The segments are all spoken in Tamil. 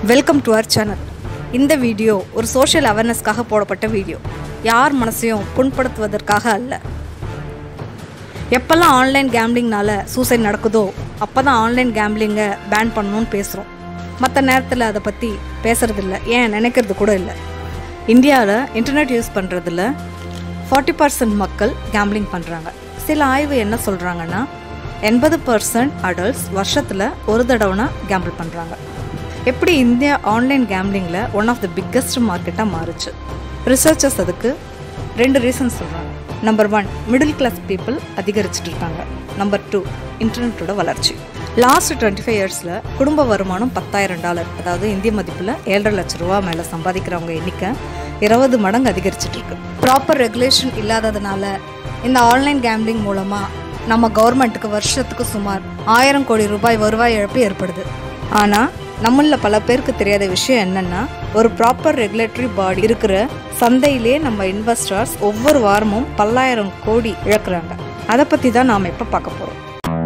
வெல்கம் டு அவர் சேனல் இந்த வீடியோ ஒரு சோஷியல் அவேர்னஸ்க்காக போடப்பட்ட வீடியோ யார் மனசையும் புண்படுத்துவதற்காக அல்ல எப்போல்லாம் ஆன்லைன் கேம்லிங்னால சூசைட் நடக்குதோ அப்போ தான் ஆன்லைன் கேம்லிங்கை பேன் பண்ணணும்னு பேசுகிறோம் மற்ற நேரத்தில் அதை பற்றி பேசுகிறதில்ல ஏன் நினைக்கிறது கூட இல்லை இந்தியாவில் இன்டர்நெட் யூஸ் பண்ணுறதுல ஃபார்ட்டி பர்சன்ட் மக்கள் கேம்லிங் பண்ணுறாங்க சில ஆய்வு என்ன சொல்கிறாங்கன்னா எண்பது பர்சன்ட் அடல்ட்ஸ் வருஷத்தில் ஒரு தடவைனா கேம்பிள் பண்ணுறாங்க எப்படி இந்தியா ஆன்லைன் கேம்லிங்கில் ஒன் ஆஃப் த பிக்கஸ்ட் மார்க்கெட்டாக மாறுச்சு ரிசர்ச்சர்ஸ் அதுக்கு ரெண்டு ரீசன் சொல்கிறாங்க number one middle class people அதிகரிச்சுட்டு இருக்காங்க நம்பர் டூ இன்டர்நெட்டோட வளர்ச்சி லாஸ்ட் டுவெண்ட்டி ஃபைவ் இயர்ஸில் குடும்ப வருமானம் பத்தாயிரம் டாலர் அதாவது இந்திய மதிப்பில் ஏழரை லட்ச ரூபா மேலே சம்பாதிக்கிறவங்க எண்ணிக்கை இருபது மடங்கு அதிகரிச்சிட்டு இருக்கு ப்ராப்பர் ரெகுலேஷன் இல்லாததுனால இந்த ஆன்லைன் கேம்லிங் மூலமாக நம்ம கவர்மெண்ட்டுக்கு வருஷத்துக்கு சுமார் ஆயிரம் கோடி ரூபாய் வருவாய் இழப்பு ஏற்படுது ஆனால் நம்மள பல பேருக்கு தெரியாத விஷயம் என்னன்னா ஒரு ப்ராப்பர் ரெகுலேட்டரி பாடி இருக்கிற சந்தையிலே நம்ம இன்வெஸ்டர்ஸ் ஒவ்வொரு வாரமும் பல்லாயிரம் கோடி இழக்கிறாங்க அதை பற்றி தான் நாம் இப்போ பார்க்க போகிறோம்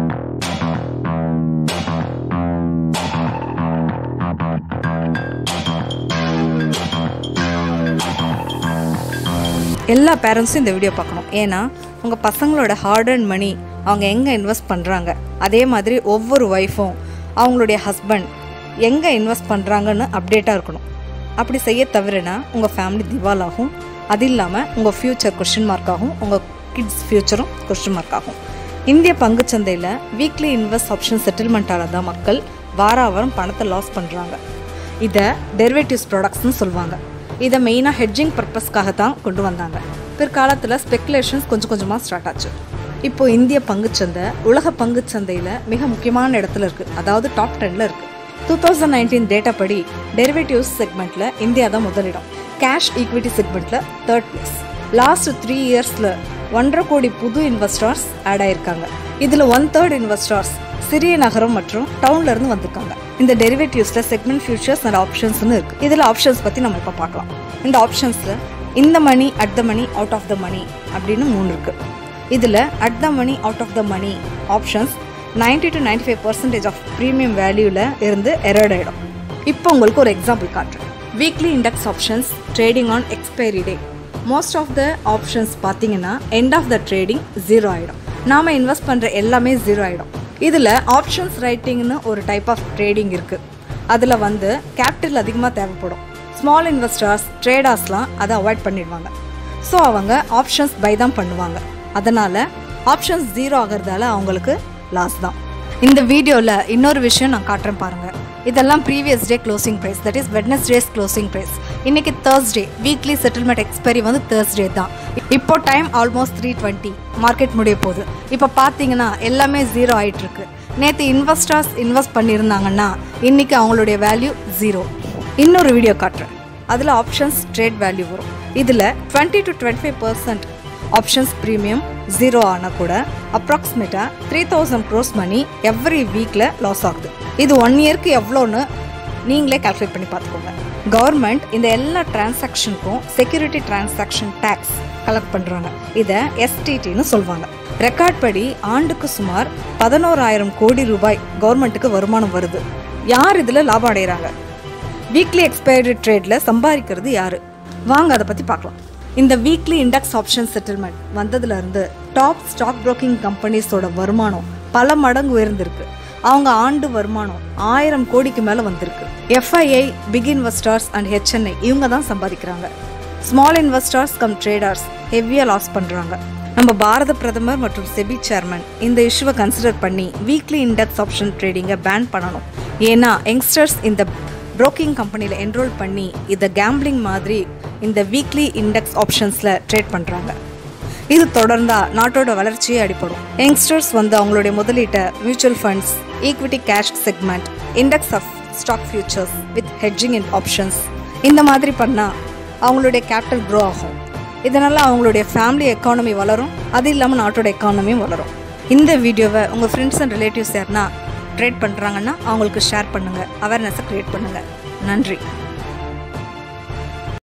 எல்லா பேரண்ட்ஸும் இந்த வீடியோ பார்க்கணும் ஏன்னா உங்கள் பசங்களோட ஹார்ட் அண்ட் மணி அவங்க எங்கே இன்வெஸ்ட் பண்ணுறாங்க அதே மாதிரி ஒவ்வொரு ஒய்ஃபும் அவங்களுடைய ஹஸ்பண்ட் எங்கே இன்வெஸ்ட் பண்ணுறாங்கன்னு அப்டேட்டாக இருக்கணும் அப்படி செய்ய தவிரனா உங்கள் ஃபேமிலி திவால் ஆகும் அது இல்லாமல் உங்கள் ஃப்யூச்சர் கொஷின் மார்க் ஆகும் உங்கள் கிட்ஸ் ஃப்யூச்சரும் கொஷின் மார்க் ஆகும் இந்திய பங்குச்சந்தையில் வீக்லி இன்வெஸ்ட் ஆப்ஷன் செட்டில்மெண்ட்டால் தான் மக்கள் வார வாரம் பணத்தை லாஸ் பண்ணுறாங்க இதை டெரிவேட்டிவ்ஸ் ப்ராடக்ட்ஸ்னு சொல்லுவாங்க இதை மெயினாக ஹெட்ஜிங் பர்பஸ்க்காக தான் கொண்டு வந்தாங்க பிற்காலத்தில் ஸ்பெக்குலேஷன்ஸ் கொஞ்சம் கொஞ்சமாக ஸ்டார்ட் ஆச்சு இப்போ இந்திய பங்குச்சந்தை உலக பங்குச்சந்தையில் மிக முக்கியமான இடத்துல இருக்குது அதாவது டாப் டென்னில் இருக்குது டூ தௌசண்ட் நைன்டீன் டேட்டா படி டெரிவேட்டிவ்ஸ் செக்மெண்ட்டில் இந்தியா தான் முதலிடம் கேஷ் ஈக்விட்டி செக்மெண்ட்டில் தேர்ட் பிளேஸ் லாஸ்ட் த்ரீ இயர்ஸில் ஒன்றரை கோடி புது இன்வெஸ்டர்ஸ் ஆட் ஆயிருக்காங்க இதில் ஒன் தேர்ட் இன்வெஸ்டர்ஸ் சிறிய நகரம் மற்றும் டவுன்ல இருந்து வந்திருக்காங்க இந்த டெரிவேட்டிவ்ஸ்ல செக்மெண்ட் ஃபியூச்சர்ஸ் அண்ட் ஆப்ஷன்ஸ்னு இருக்கு இதுல ஆப்ஷன்ஸ் பத்தி நம்ம இப்போ பார்க்கலாம் இந்த ஆப்ஷன்ஸ்ல இந்த money at the money out of the money அப்படின்னு மூணு இருக்கு இதுல at the money out of the money options ninety to ninety five percentage of premium வேல்யூவில் இருந்து எரர்ட் ஆகிடும் இப்போ உங்களுக்கு ஒரு எக்ஸாம்பிள் காட்டுறேன் weekly index options trading on expiry day most of the options பார்த்தீங்கன்னா end of the trading zero ஆகிடும் நாம் இன்வெஸ்ட் பண்ணுற எல்லாமே ஜீரோ ஆகிடும் இதில் ஆப்ஷன்ஸ் ரைட்டிங்னு ஒரு டைப் ஆஃப் ட்ரேடிங் இருக்குது அதில் வந்து கேபிட்டல் அதிகமாக தேவைப்படும் ஸ்மால் இன்வெஸ்டர்ஸ் ட்ரேடர்ஸ்லாம் அதை அவாய்ட் பண்ணிடுவாங்க ஸோ அவங்க ஆப்ஷன்ஸ் பை தான் பண்ணுவாங்க அதனால் ஆப்ஷன்ஸ் ஜீரோ ஆகிறதால அவங்களுக்கு லாஸ் தான் இந்த வீடியோவில் இன்னொரு விஷயம் நான் காட்டுறேன் பாருங்கள் இதெல்லாம் previous day closing price that is Wednesday's closing price இன்னைக்கு தேர்ஸ்டே வீக்லி செட்டில்மெண்ட் எக்ஸ்பைரி வந்து தேர்ஸ்டே தான் இப்போ time almost three twenty market முடிய போகுது இப்போ பார்த்தீங்கன்னா எல்லாமே ஜீரோ ஆயிட்டு இருக்கு நேற்று இன்வெஸ்டர்ஸ் இன்வெஸ்ட் பண்ணியிருந்தாங்கன்னா இன்னைக்கு அவங்களுடைய வேல்யூ ஜீரோ இன்னொரு வீடியோ காட்டுறேன் அதில் ஆப்ஷன்ஸ் ட்ரேட் வேல்யூ வரும் இதில் twenty to twenty five percent options premium zero ஆனால் கூட அப்ராக்சிமேட்டாக three thousand crores money every வீக்கில் லாஸ் ஆகுது இது ஒன் இயர்க்கு எவ்வளோன்னு நீங்களே கால்குலேட் பண்ணி பார்த்துக்கோங்க கவர்மெண்ட் இந்த எல்லா டிரான்சாக்ஷனுக்கும் செக்யூரிட்டி டிரான்சாக்ஷன் டேக்ஸ் கலெக்ட் பண்ணுறாங்க இதை எஸ்டிடின்னு சொல்லுவாங்க ரெக்கார்ட் படி ஆண்டுக்கு சுமார் பதினோராயிரம் கோடி ரூபாய் கவர்மெண்ட்டுக்கு வருமானம் வருது யார் இதில் லாபம் அடைகிறாங்க வீக்லி எக்ஸ்பைரி ட்ரேடில் சம்பாதிக்கிறது யார் வாங்க அதை பற்றி பார்க்கலாம் இந்த வீக்லி இண்டெக்ஸ் ஆப்ஷன் செட்டில்மெண்ட் வந்ததுலேருந்து டாப் ஸ்டாக் புரோக்கிங் கம்பெனிஸோட வருமானம் பல மடங்கு உயர்ந்திருக்கு அவங்க ஆண்டு வருமானம் ஆயிரம் கோடிக்கு மேலே வந்திருக்கு FII big investors and HNI இவங்க தான் சம்பாதிக்கிறாங்க ஸ்மால் இன்வெஸ்டர்ஸ் கம் ட்ரேடர்ஸ் ஹெவியாக லாஸ் பண்ணுறாங்க நம்ம பாரத பிரதமர் மற்றும் செபி சேர்மன் இந்த இஷ்யூவை கன்சிடர் பண்ணி வீக்லி இண்டெக்ஸ் ஆப்ஷன் ட்ரேடிங்கை பேன் பண்ணணும் ஏன்னா யங்ஸ்டர்ஸ் இந்த புரோக்கிங் கம்பெனியில் என்ரோல் பண்ணி இதை கேம்பிளிங் மாதிரி இந்த வீக்லி இண்டெக்ஸ் ஆப்ஷன்ஸில் ட்ரேட் பண்ணுறாங்க இது தொடர்ந்தா நாட்டோட வளர்ச்சியே அடிப்படும் யங்ஸ்டர்ஸ் வந்து அவங்களுடைய முதலீட்டை mutual funds equity cash segment index of stock futures with hedging in options இந்த மாதிரி பண்ணால் அவங்களுடைய கேபிட்டல் க்ரோ ஆகும் இதனால் அவங்களுடைய ஃபேமிலி எக்கானமி வளரும் அது இல்லாமல் நாட்டோட எக்கானமியும் வளரும் இந்த வீடியோவை உங்கள் ஃப்ரெண்ட்ஸ் அண்ட் ரிலேட்டிவ்ஸ் யாருன்னா ட்ரேட் பண்ணுறாங்கன்னா அவங்களுக்கு ஷேர் பண்ணுங்கள் அவேர்னஸை க்ரியேட் பண்ணுங்கள் நன்றி